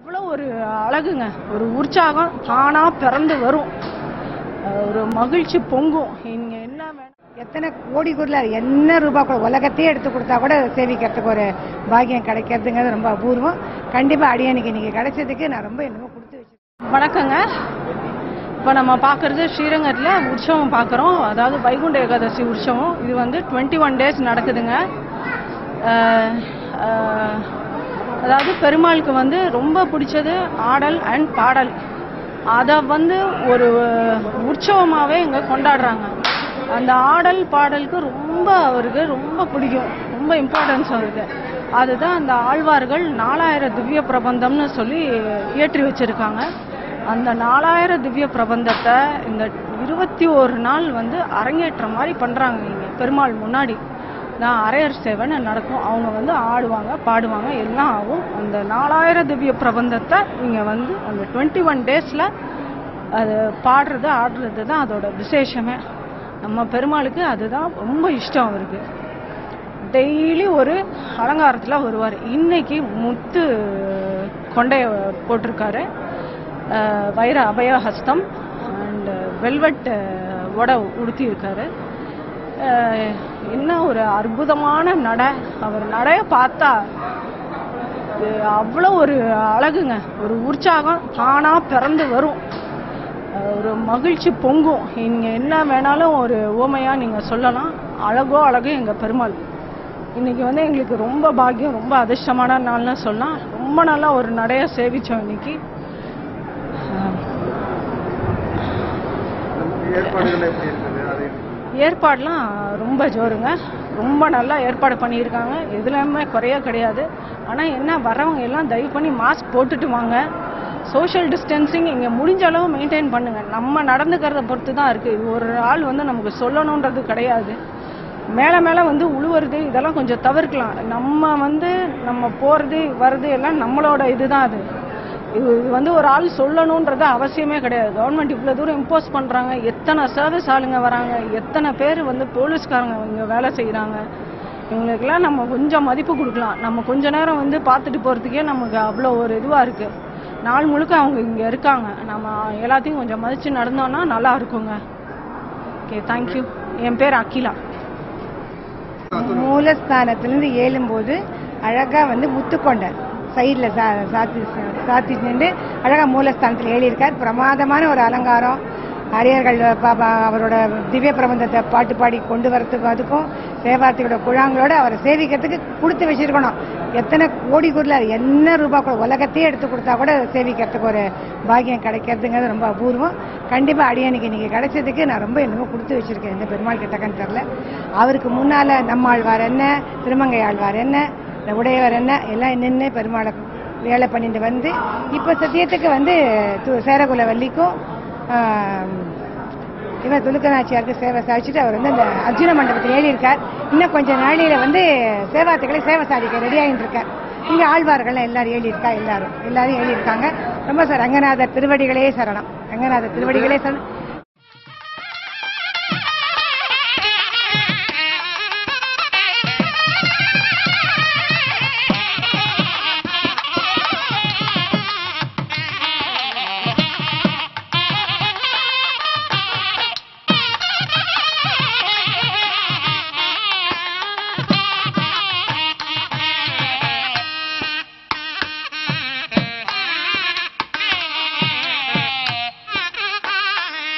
அவ்வளோ ஒரு அழகுங்க ஒரு உற்சாகம் தானா பிறந்து வரும் அஹ் ஒரு மகிழ்ச்சி பொங்கும் இங்க என்ன வேணும் எத்தனை கோடி கோடில என்ன ரூபாய் கூட உலகத்தையே எடுத்து கொடுத்தா கூட சேவிக்கிறதுக்கு ஒரு பாக்கியம் கிடைக்கிறதுங்கிறது ரொம்ப அபூர்வம் கண்டிப்பா அடியனுக்கு இன்னைக்கு கிடைச்சதுக்கு நான் ரொம்ப என்னமோ கொடுத்து வச்சிருக்கேன் வணக்கங்க இப்போ நம்ம பார்க்கறது ஸ்ரீரங்கத்தில் உற்சவம் பார்க்குறோம் அதாவது வைகுண்ட ஏகாதசி உற்சவம் இது வந்து டுவெண்ட்டி ஒன் டேஸ் நடக்குதுங்க அஹ், அஹ், அதாவது பெருமாளுக்கு வந்து ரொம்ப பிடிச்சது ஆடல் அண்ட் பாடல் அதை வந்து ஒரு உற்சவமாகவே இங்கே கொண்டாடுறாங்க அந்த ஆடல் பாடலுக்கு ரொம்ப அவருக்கு ரொம்ப பிடிக்கும் ரொம்ப இம்பார்ட்டன்ஸ் அவருக்கு அதுதான் அந்த ஆழ்வார்கள் நாலாயிரம் திவ்ய பிரபந்தம்னு சொல்லி இயற்றி வச்சிருக்காங்க அந்த நாலாயிரம் திவ்ய பிரபந்தத்தை இந்த இருபத்தி ஒரு நாள் வந்து அரங்கேற்றம் மாதிரி பண்றாங்க இங்க பெருமாள் முன்னாடி நான் அரையர் சேவைன்னு நடக்கும் அவங்க வந்து ஆடுவாங்க பாடுவாங்க எல்லாம் ஆகும் அந்த நாலாயிரம் திவ்ய பிரபந்தத்தை இங்க வந்து அந்த டுவெண்ட்டி ஒன் டேஸ்ல அது பாடுறது ஆடுறது தான் அதோட விசேஷமே நம்ம பெருமாளுக்கு அதுதான் ரொம்ப இஷ்டம் அவருக்கு டெய்லி ஒரு அலங்காரத்தில் வருவார் இன்னைக்கு முத்து கொண்டைய போட்டிருக்காரு அஹ் வைர அபயஹஸ்தம் அண்ட் வெல்வெட் உடை உடுத்தி இருக்காரு அஹ் என்ன ஒரு அற்புதமான நடை அவர் நடைய பார்த்தா இது அவ்வளோ ஒரு அழகுங்க ஒரு உற்சாகம் தானா பிறந்து வரும் அஹ் ஒரு மகிழ்ச்சி பொங்கும் இங்க என்ன வேணாலும் ஒரு ஓமையா நீங்க சொல்லலாம் அழகோ அழகு எங்க பெருமாள் இன்னைக்கு வந்து எங்களுக்கு ரொம்ப பாக்கியம் ரொம்ப அதிர்ஷ்டமான நாள்னு சொல்லலாம் ரொம்ப நல்லா ஒரு நடைய சேவிச்சோம் இன்னைக்கு அஹ் ஏற்பாடுகள் எப்படி இருக்குது அது ஏற்பாடுலாம் ரொம்ப ஜோருங்க ரொம்ப நல்லா ஏற்பாடு பண்ணியிருக்காங்க எதுலையுமே குறைய கிடையாது ஆனால் என்ன வரவங்க எல்லாம் தயவு பண்ணி மாஸ்க் போட்டுட்டு வாங்க சோஷியல் டிஸ்டன்சிங் இங்கே முடிஞ்ச அளவு மெயின்டைன் பண்ணுங்க நம்ம நடந்துக்கிறத பொறுத்து தான் இருக்குது இது ஒரு ஆள் வந்து நமக்கு சொல்லணுன்றது கிடையாது மேலே மேலே வந்து உழுவுறது இதெல்லாம் கொஞ்சம் தவிர்க்கலாம் நம்ம வந்து நம்ம போகிறது வர்றது எல்லாம் நம்மளோட இதுதான் அது இது இது வந்து ஒரு ஆள் சொல்லணுன்றது அவசியமே கிடையாது கவர்மெண்ட் இவ்வளோ தூரம் இம்போஸ் பண்ணுறாங்க எத்தனை சர்வீஸ் ஆளுங்க வராங்க எத்தனை பேர் வந்து போலீஸ்காரங்க இங்கே வேலை செய்கிறாங்க இவங்களுக்கெல்லாம் நம்ம கொஞ்சம் மதிப்பு கொடுக்கலாம் நம்ம கொஞ்ச நேரம் வந்து பார்த்துட்டு போகிறதுக்கே நமக்கு அவ்வளோ ஒரு இதுவாக இருக்குது நாள் முழுக்க அவங்க இங்கே இருக்காங்க நம்ம எல்லாத்தையும் கொஞ்சம் மதித்து நடந்தோம்னா நல்லா இருக்குங்க ஓகே தேங்க்யூ என் பேர் அகிலா மூலஸ்தானத்திலிருந்து ஏழும்போது அழகா வந்து முத்துக்கொண்டை சைடில் சா சாத்தி சாத்தி நின்று அழகா மூலஸ்தானத்தில் ஏழியிருக்கார் பிரமாதமான ஒரு அலங்காரம் அரியர்கள் பாபா அவரோட திவ்ய பிரபந்தத்தை பாட்டு பாடி கொண்டு வரதுக்கும் அதுக்கும் சேவார்த்தியோட குழாங்களோட அவரை சேவிக்கிறதுக்கு கொடுத்து வச்சிருக்கணும் எத்தனை கோடி கோடில என்ன ரூபாய் கூட உலகத்தையே எடுத்து கொடுத்தா கூட சேவிக்கிறதுக்கு ஒரு பாக்கியம் கிடைக்கிறதுங்கிறது ரொம்ப அபூர்வம் கண்டிப்பா அடியனுக்கு இன்னைக்கு கிடைச்சதுக்கு நான் ரொம்ப என்னமோ கொடுத்து வச்சிருக்கேன் இந்த பெருமாள் கிட்டக்கன்னு தெரியல அவருக்கு முன்னால நம்மாழ்வார் என்ன திருமங்கை ஆழ்வார் என்ன இந்த உடையவர் என்ன எல்லாம் நின்று பெருமாளை வேலை பண்ணிட்டு வந்து இப்போ சத்தியத்துக்கு வந்து து- சேரகுல வள்ளிக்கும் ஆம், இவர் துலுக்கநாச்சியாருக்கு சேவை சாதிச்சுட்டு அவர் வந்து அந்த அர்ஜுன மண்டபத்தில் எழுதியிருக்கார் இன்னும் கொஞ்ச நாளையில வந்து சேவாத்துக்களை சேவை சாதிக்க ரெடி ஆகிட்டு இருக்கார் இங்க ஆழ்வார்கள் எல்லாரும் எழுதியிருக்கா எல்லாரும் எல்லாரும் எழுதியிருக்காங்க ரொம்ப சார் ரங்கநாதர் திருவடிகளே சரணம் ரங்கநாதர் திருவடிகளே சரணம் Thank you.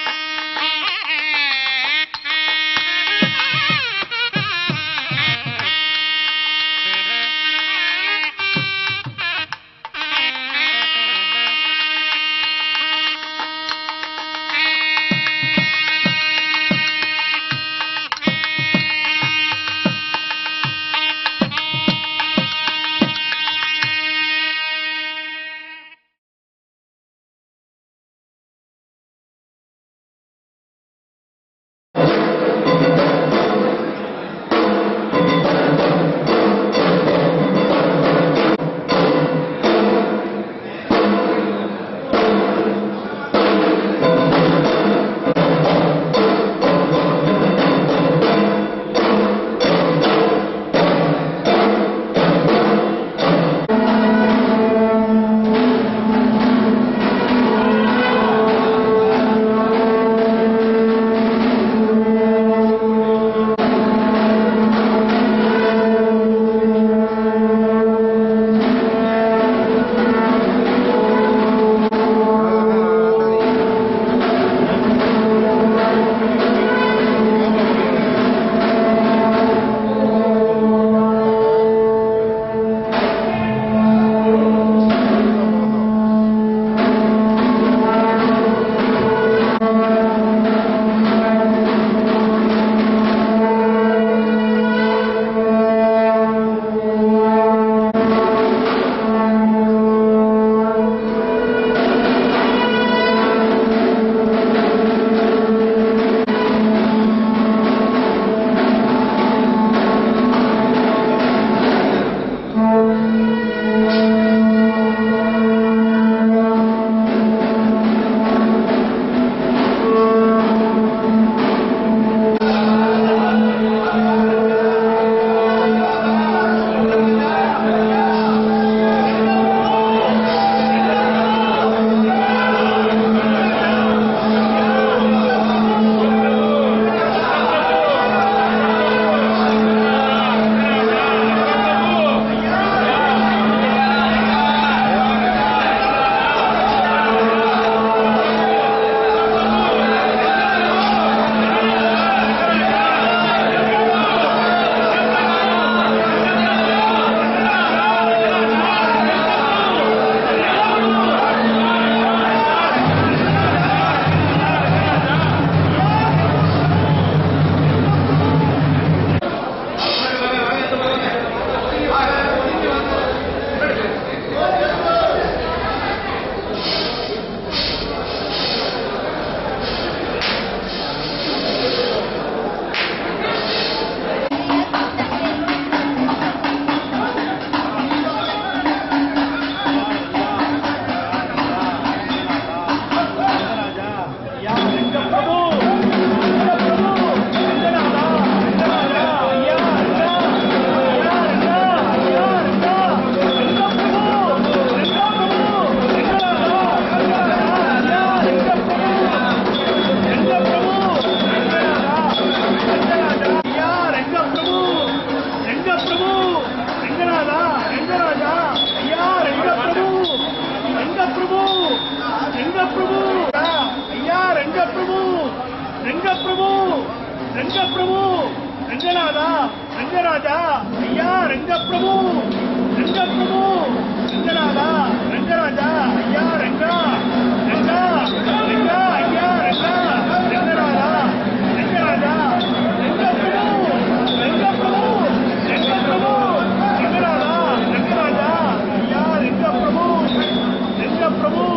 ரங்கப்பிரபு ரங்கநாதா ரங்கராஜா ஐயா ரங்கப்பிரபு ரங்கப்பிரபு ரங்கநாதா ரங்கராஜா ஐயா ரங்கா ரங்கா ரங்கா ஐயா ரங்கா ரங்கராஜா ரங்கராஜா ரங்கப்பிரபு ரங்கப்பிரபு ரங்கப்பிரபு ரங்கநாதா ரங்கராஜா ஐயா ரங்கப்பிரபு ரங்கப்பிரபு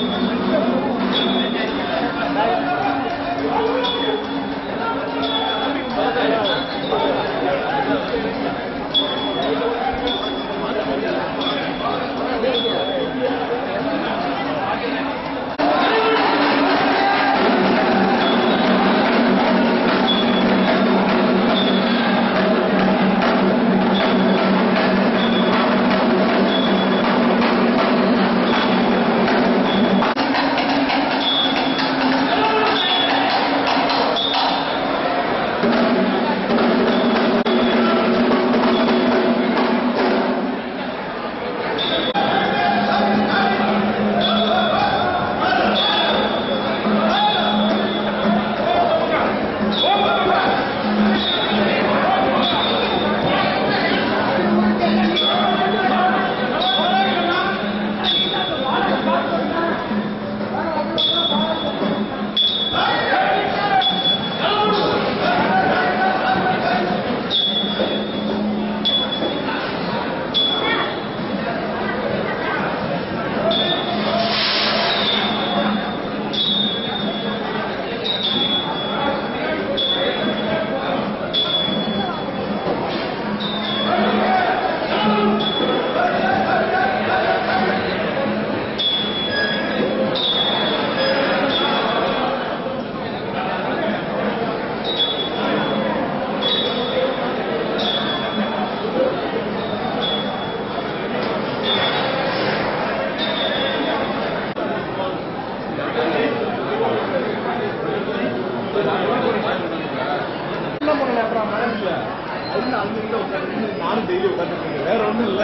நானும் டெய்லி உட்காந்துருக்கேன் வேற ஒண்ணும் இல்ல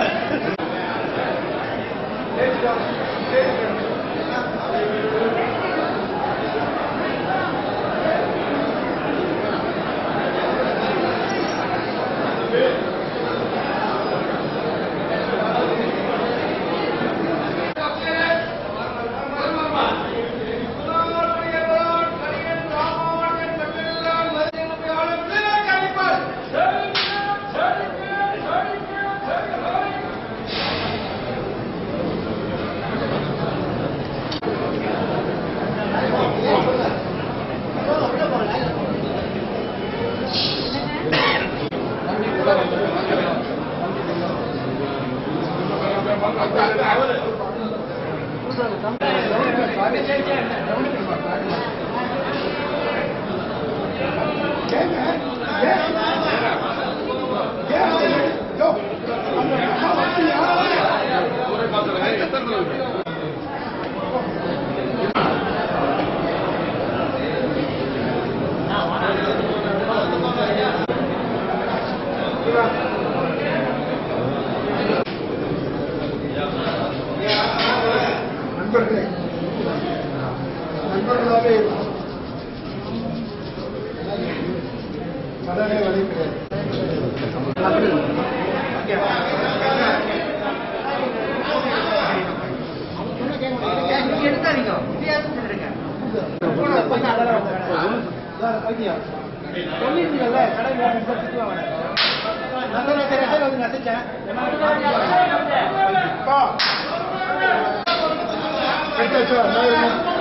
நண்பர்களே நண்பர்களாகவே இருக்கும் கடனே வழி கிடையாது சொல்லிருந்தீங்கல்ல கடை நசிச்சேன் கட்டாச்சா